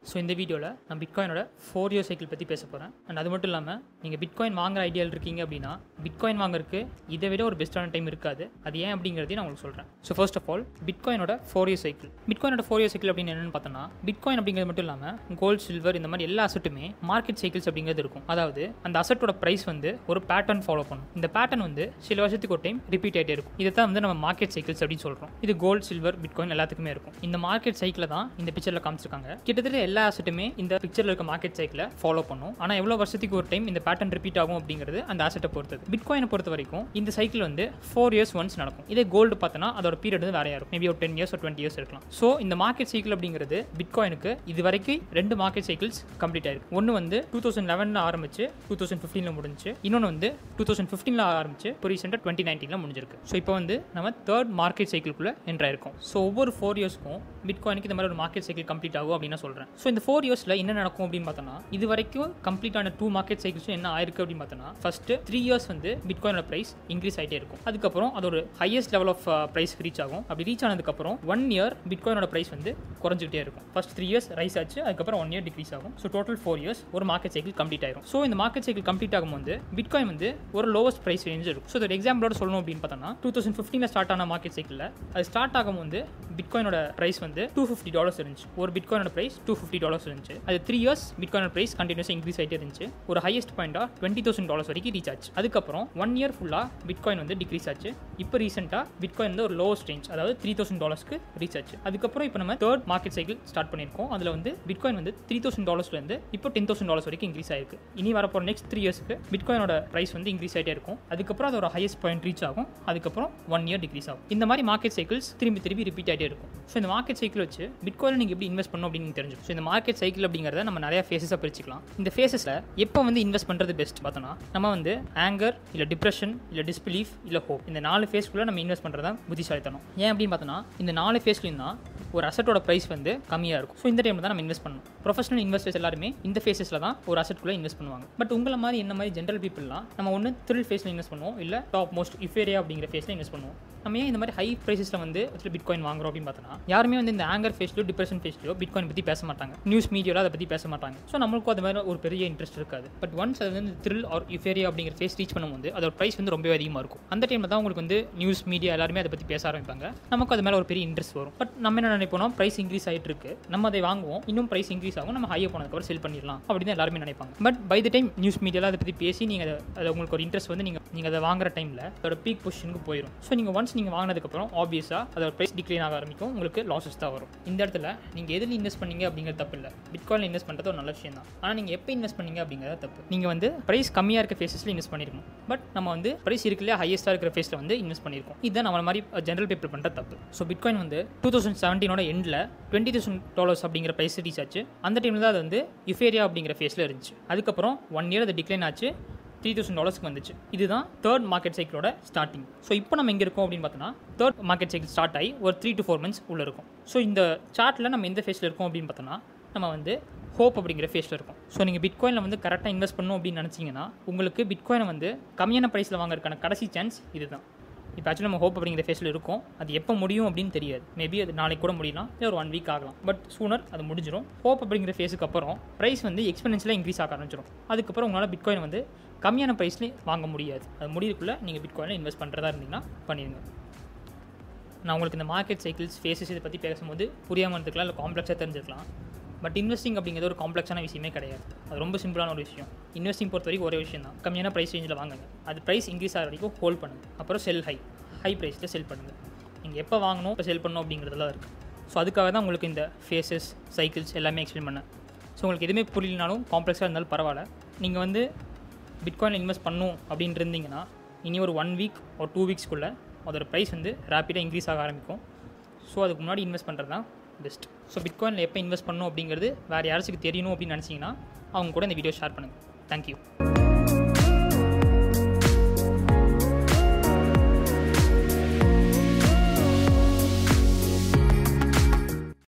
so இந்த வீடியோவில் நான் பிட்காயினோட ஃபோர் இயர் சைக்கிள் பற்றி பேச போகிறேன் அண்ட் அது மட்டும் இல்லாமல் நீங்கள் பிட்காயின் வாங்குற ஐடியாவில் இருக்கீங்க அப்படின்னா பிட்காயின் வாங்குறதுக்கு இதை விட ஒரு பெஸ்ட்டான டைம் இருக்காது அது ஏன் அப்படிங்கிறதையும் நான் உங்களுக்கு சொல்கிறேன் ஸோ ஃபர்ஸ்ட் ஆஃப் ஆல் பிட்காயினோட ஃபோர் இயர் சைக்கிள் பிட்காயினோட ஃபோர் இயர் சைக்கிள் அப்படின்னு என்னென்னு பார்த்தோன்னா பிட்காயின் அப்படிங்கிறது மட்டும் இல்லாமல் கோல்டு சில்வர் இந்த மாதிரி எல்லா அசட்டுமே மார்க்கெட் சைக்கிள்ஸ் அப்படிங்கிறது இருக்கும் அதாவது அந்த அசட்டோட ப்ரைஸ் வந்து ஒரு பேட்டர்ன் ஃபாலோ பண்ணும் இந்த பேட்டர்ன் வந்து சில வருஷத்துக்கு ஒரு டைம் ரிப்பீட் ஆகிட்டே இருக்கும் இதை தான் வந்து நம்ம மார்க்கெட் சைக்கிள்ஸ் அப்படின்னு சொல்கிறோம் இது கோல்டு சில்வர் பிட்காயின் எல்லாத்துக்குமே இருக்கும் இந்த மார்க்கெட் சைக்கிளை தான் இந்த பிக்சரில் காமிச்சிருக்காங்க கிட்டத்தட்ட எல்லா அசட்டுமே இந்த பிக்சரில் இருக்க மார்க்கெட் சைக்கிளை ஃபாலோ பண்ணும் ஆனால் எவ்வளோ வருஷத்துக்கு ஒரு டைம் இந்த பேட்டர்ன் ரிப்பீட் ஆகும் அப்படிங்கிறது அந்த அசட்டை பொறுத்தது பிட்காயினை பொறுத்த வரைக்கும் இந்த சைக்கிள் வந்து ஃபோர் இயர்ஸ் ஒன்ஸ் நடக்கும் இதே கோல்டு பார்த்தோன்னா அதோட பீரியட் வந்து வேறையா இருக்கும் மேபி ஒரு டென் இயர்ஸ் ஒரு டுவெண்ட்டி இயர்ஸ் இருக்கலாம் ஸோ இந்த மார்க்கெட் சைக்கிள் அப்படிங்கிறது பிட்காயினுக்கு இது வரைக்கும் ரெண்டு மார்க்கெட் சைக்கிள்ஸ் கம்ப்ளீட் ஆயிருக்கு ஒன்று வந்து டூ தௌசண்ட் லெவனில் ஆரம்பிச்சு டூ தௌசண்ட் ஃபிஃப்டீனில் முடிஞ்சு இன்னொன்று வந்து டூ தௌசண்ட் ஃபிஃப்டீனில் ஆரம்பிச்சு இப்போ ரீசெண்டாக டுவெண்ட்டி நைன்டீனில் முடிஞ்சிருக்கு ஸோ இப்போ வந்து நம்ம தேர்ட் மார்க்கெட் சைக்கிள்குள்ளே என்ட்ராயிருக்கோம் ஸோ ஒவ்வொரு ஃபோர் இயர்ஸ்க்கும் பிட்காயினுக்கு இந்த மாதிரி ஒரு மார்க்கெட் சைக்கிள் கம்ப்ளீட் ஆகும் அப்படின்னு நான் சொல்கிறேன் ஸோ இந்த ஃபோர் இயர்ஸில் என்ன நடக்கும் அப்படின்னு பார்த்தோன்னா இது வரைக்கும் கம்ப்ளீட்டான டூ மார்க்கெட் சைக்கிள்ஸும் என்ன ஆயிருக்கு அப்படின்னு பார்த்தோன்னா ஃபர்ஸ்ட் த்ரீ இயர்ஸ் வந்து பிட்காயினோட ப்ரைஸ் இன்க்ரீஸ் ஆகிட்டே இருக்கும் அதுக்கப்புறம் அது ஒரு highest level of price reach ஆகும் அப்படி ரீச் ஆனதுக்கப்புறம் ஒன் இயர் பிட்காயினோட ப்ரைஸ் வந்து குறைஞ்சிக்கிட்டே இருக்கும் ஃபர்ஸ்ட் த்ரீ இயர்ஸ் ரைஸ் ஆச்சு அதுக்கப்புறம் ஒன் இயர் டிக்ரீஸ் ஆகும் ஸோ டோட்டல் ஃபோர் இயர்ஸ் ஒரு மார்க்கெட் சைக்கிள் கம்ப்ளீட் ஆயிரும் ஸோ இந்த மார்க்கெட் சைக்கிள் கம்ப்ளீட் ஆகும்போது பிட்காயின் வந்து ஒரு லோவஸ்ட் ப்ரைஸ் ரேஞ்ச் இருக்கும் ஸோ ஒரு எக்ஸாம்பிளோட சொல்லணும் அப்படின்னு பார்த்தோன்னா டூ தௌசண்ட் ஃபிஃப்டீனில் ஸ்டார்ட் ஆன மார்க்கெட் சைக்கிளில் அது ஸ்டார்ட் ஆகும்போது பிட்காயினோட ப்ரைஸ் வந்து டூ ஃபிஃப்டி டாலர்ஸ் இருந்துச்சு ஒரு பிட்காயினோட ப்ரைஸ் டூ ஃபிஃப்டி டாலர்ஸ் இருந்துச்சு அது த்ரீ இயர்ஸ் பிட்காயினோட ப்ரைஸ் கண்டினியூஸாக இன்க்ரீஸ் ஆகிட்டே இருந்துச்சு ஒரு ஹையஸ்ட் பாயிண்டாக டுவெண்ட்டி தௌசண்ட் டாலர்ஸ் வரைக்கும் ரீச் ஆச்சு அதுக்கப்புறம் ஒன் இயர் ஃபுல்லாக பிட்காயின் வந்து டிக்ரீஸ் ஆச்சு இப்போ ரீசெண்டாக பிட்காயின் வந்து ஒரு லோவஸ்ட் ரேஞ்ச் அதாவது த்ரீ தௌசண்ட் டாலர்ஸ்க்கு ரீச் ஆச்சு அதுக்கப்புறம் இப்போ நம்ம தேர்ட் மார்க்கெட் சைக்கிள் ஸ்டார்ட் பண்ணியிருக்கோம் அதில் வந்து பிட்காயின் வந்து த்ரீ தௌசண்ட் டாலர்ஸ்லேருந்து இப்போ டென் தௌசண்ட் டாலர்ஸ் வரைக்கும் இன்க்ரீஸ் ஆயிருக்கு இனி வரப்போகிற நெக்ஸ்ட் த்ரீ இயர்ஸ்க்கு பிட்காயினோட ப்ரைஸ் வந்து இன்க்ரீஸ் ஆகிட்டே இருக்கும் அதுக்கப்புறம் அதோட ஹையஸ்ட் பாயிண்ட் ரீச் ஆகும் அதுக்கப்புறம் ஒன் இயர் டிக்ரீஸ் ஆகும் இந்த மாதிரி மார்க்கெட் சைக்கிள்ஸ் திரும்பி திரும்பி ரிப்பீட் ஆகிட்டே இருக்கும் ஸோ இந்த மார்க்கெட் சைக்கிள் வச்சு பிட்காயின் நீங்கள் எப்படி இன்வெஸ்ட் பண்ணணும் அப்படின்னு தெரிஞ்சு ஸோ இந்த மார்க்கெட் சைக்கிள் அப்படிங்கிறத நம்ம நிறைய ஃபேஸஸாக பிரிச்சுக்கலாம் இந்த ஃபேஸஸில் எப்போ வந்து இன்வெஸ்ட் பண்ணுறது பெஸ்ட் பார்த்தோன்னா நம்ம வந்து ஆங்கர் இல்லை டிப்ரெஷன் இல்லை டிஸ்பிலீஃப் இல்லை ஹோப் இந்த நாலு ஃபேஸ்க்குள்ளே நம்ம இன்வெஸ்ட் பண்ணுறது தான் புத்திசாலித்தனம் ஏன் அப்படின்னு பார்த்தோன்னா இந்த நாலு ஃபேஸ்லையும் தான் ஒரு அசட்டோட ப்ரைஸ் வந்து கம்மியாக இருக்கும் ஸோ இந்த டைமில் தான் நம்ம இன்வெஸ்ட் பண்ணணும் ப்ரொஃபஷனல் இன்வெஸ்டர்ஸ் எல்லாருமே இந்த ஃபேஸஸில் தான் ஒரு அசட்குள்ளே இன்வெஸ்ட் பண்ணுவாங்க பட் உங்களை மாதிரி என்ன மாதிரி ஜென்ரல் பீப்புளலாம் நம்ம ஒன்று த்ரில் ஃபேஸில் இன்வெஸ்ட் பண்ணுவோம் இல்லை டாப் மோஸ்ட் இஃபேரியா அப்படிங்கிற ஃபேஸில் இன்வெஸ்ட் பண்ணுவோம் நம்ம ஏன் இந்த மாதிரி ஹை ப்ரைஸஸில் வந்து பிட்காயின் வாங்குறோம் அப்படின்னு பார்த்தோன்னா யாருமே வந்து இந்த ஆங்கர் ஃபேஸ்லையோ டிப்ரெஷன் ஃபேஸ்லையோ பிட்காயின் பற்றி பேச மாட்டாங்க நியூஸ் மீடியாவில் அதை பற்றி பேச மாட்டாங்க ஸோ நம்மளுக்கும் அது மாதிரி ஒரு பெரிய இன்ட்ரெஸ்ட் இருக்காது பட் ஒன்ஸ் அது வந்து த்ரில் ஆர் இஃபேரியா அப்படிங்கிற ஃபேஸ் ரீச் பண்ணும்போது அதோட ப்ரைஸ் வந்து ரொம்பவே அதிகமாக இருக்கும் அந்த டைமில் தான் உங்களுக்கு வந்து நியூஸ் மீடியா எல்லாருமே அதை பற்றி பேச ஆரம்பிப்பாங்க நமக்கு அது மேலே ஒரு பெரிய இன்ட்ரெஸ்ட் வரும் பட் நம்ம என்ன நினைப்போம் ப்ரைஸ் இன்க்ரீஸ் ஆகிட்டு இருக்கு நம்ம அதை வாங்குவோம் இன்னும் ப்ரைஸ் இன்க்ரீஸ் ஆகும் நம்ம ஹையாக போனதுக்கப்புறம் செல் பண்ணிடலாம் அப்படின்னு எல்லாருமே நினைப்பாங்க but by the time news media அதை பற்றி பேசி நீங்கள் அதை அது உங்களுக்கு ஒரு இன்ட்ரெஸ்ட் வந்து நீங்கள் நீங்கள் அதை வாங்குற டைமில் அதோட பீக் பொசிஷனுக்கு போயிடும் ஸோ நீங்கள் ஒன்ஸ் நீங்கள் வாங்கினதுக்கப்புறம் ஆப்வியஸாக அதோட ப்ரைஸ் டிக்ளைன் ஆக ஆரம்பிக்கும் உங்களுக்கு லாஸஸ் தான் வரும் இந்த இடத்துல நீங்கள் எதில் இன்வெஸ்ட் பண்ணீங்க அப்படிங்கிறது தப்பு இல்லை பிட்காயின் இன்வெஸ்ட் பண்ணுறது ஒரு நல்ல விஷயம் தான் ஆனால் நீங்கள் எப்போ இன்வெஸ்ட் பண்ணீங்க அப்படிங்கிறது தப்பு நீங்கள் வந்து ப்ரைஸ் கம்மியாக இருக்க ஃபேஸஸில் இன்வெஸ்ட் பண்ணிருக்கணும் பட் நம்ம வந்து ப்ரைஸ் இருக்குல்லையா ஹையஸ்ட்டாக இருக்கிற ஃபேஸில் வந்து இன்வெஸ்ட் பண்ணியிருக்கோம் இதுதான் நம்ம மாதிரி ஜென்ரல் பேப்பர் பண்ணுற தப்பு ஸோ பிட்காயின் வந்து டூ தௌசண்ட் செவன்டீனோட எண்டில் டுவெண்ட்டி தௌசண்ட் டாலர்ஸ் அப்படிங்கிற ப்ரைஸ் ரீச் ஆச்சு அந்த டைமில் தான் அது வந்து யுஃபேரியா அப்படிங்கிற ஃபேஸில் இருந்துச்சு அதுக்கப்புறம் ஒன் இயர் அது டிக்ளைன் ஆச்சு த்ரீ தௌசண்ட் டாலர்ஸ்க்கு வந்துச்சு இதுதான் தேர்ட் மார்க்கெட் சைக்கிளோட ஸ்டார்டிங் ஸோ இப்போ நம்ம எங்கே இருக்கோம் அப்படின்னு பார்த்தோன்னா தேர்ட் மார்க்கெட் சைக்கிள் ஸ்டார்ட் ஆகி ஒரு த்ரீ டு ஃபோர் மந்த்ஸ் உள்ளே இருக்கும் ஸோ இந்த சார்ட்டில் நம்ம எந்த ஃபேஸில் இருக்கோம் அப்படின்னு பார்த்தோன்னா நம்ம வந்து ஹோப் அப்படிங்கிற ஃபேஸில் இருக்கும் ஸோ நீங்கள் பிட்காயினில் வந்து கரெக்டாக இன்வெஸ்ட் பண்ணணும் அப்படின்னு நினச்சிங்கன்னா உங்களுக்கு பிட்காயினை வந்து கம்மியான ப்ரைஸில் வாங்குறதுக்கான கடைசி சான்ஸ் இதுதான் இப்போ ஆக்சுவலி நம்ம ஹோப் அப்படிங்கிற ஃபேஸில் இருக்கும் அது எப்போ முடியும் அப்படின்னு தெரியாது மேபி அது நாளைக்கு கூட முடியலாம் இல்லை ஒரு ஒன் வீக் ஆகலாம் பட் சூனர் அது முடிஞ்சிடும் ஹோப் அப்படிங்கிற ஃபேஸுக்கு அப்புறம் ப்ரைஸ் வந்து எக்ஸ்பென்ஷனில் இன்க்ரீஸ் ஆக ஆரம்பிச்சிடும் அதுக்கப்புறம் உங்களால் பிட்காயின் வந்து கம்மியான ப்ரைஸ்லேயே வாங்க முடியாது அது முடியக்குள்ளே நீங்கள் பிட்காயினில் இன்வெஸ்ட் பண்ணுறதா இருந்தீங்கன்னா பண்ணிடுங்க நான் உங்களுக்கு இந்த மார்க்கெட் சைக்கிள்ஸ் ஃபேஸஸ் இதை பற்றி பேசும்போது புரியாமல் இருந்துக்கலாம் இல்லை காம்ப்ளெக்ஸாக தெரிஞ்சிருக்கலாம் பட் இன்வெஸ்டிங் அப்படிங்கிறது ஒரு காம்ப்ளெக்ஸான விஷயமே கிடையாது அது ரொம்ப சிம்பிளான ஒரு விஷயம் இன்வெஸ்டிங் பொறுத்த வரைக்கும் ஒரே விஷயம் தான் கம்மியான ப்ரைஸ் ரேஞ்சில் வாங்குங்க அது ப்ரைஸ் இன்க்ரீஸ் ஆகிற வரைக்கும் ஹோல்ட் பண்ணுங்கள் அப்புறம் செல் ஹை ஹை ப்ரைஸில் செல் பண்ணுங்கள் நீங்கள் எப்போ வாங்கணும் இப்போ செல் பண்ணணும் அப்படிங்கிறதுலாம் இருக்குது ஸோ அதுக்காக தான் உங்களுக்கு இந்த ஃபேஸஸ் சைக்கிள்ஸ் எல்லாமே எக்ஸ்பிளைன் பண்ணேன் ஸோ உங்களுக்கு எதுவுமே புரியலனாலும் காம்ப்ளெக்ஸாக இருந்தாலும் பரவாயில்ல நீங்கள் வந்து பிட்காயின் இன்வெஸ்ட் பண்ணணும் அப்படின்னு இருந்தீங்கன்னா இனி ஒரு ஒன் வீக் ஒரு டூ வீக்ஸ்க்குள்ளே அதோட ப்ரைஸ் வந்து ரேப்பிடாக இன்க்ரீஸ் ஆக ஆரம்பிக்கும் ஸோ அதுக்கு முன்னாடி இன்வெஸ்ட் பண்ணுறது தான் பெஸ்ட் ஸோ பிட்காயினில் எப்போ இன்வெஸ்ட் பண்ணணும் அப்படிங்கிறது வேறு யாராச்சுக்கு தெரியணும் அப்படின்னு நினச்சிங்கன்னா அவங்க கூட இந்த வீடியோ ஷேர் பண்ணுங்கள் தேங்க்யூ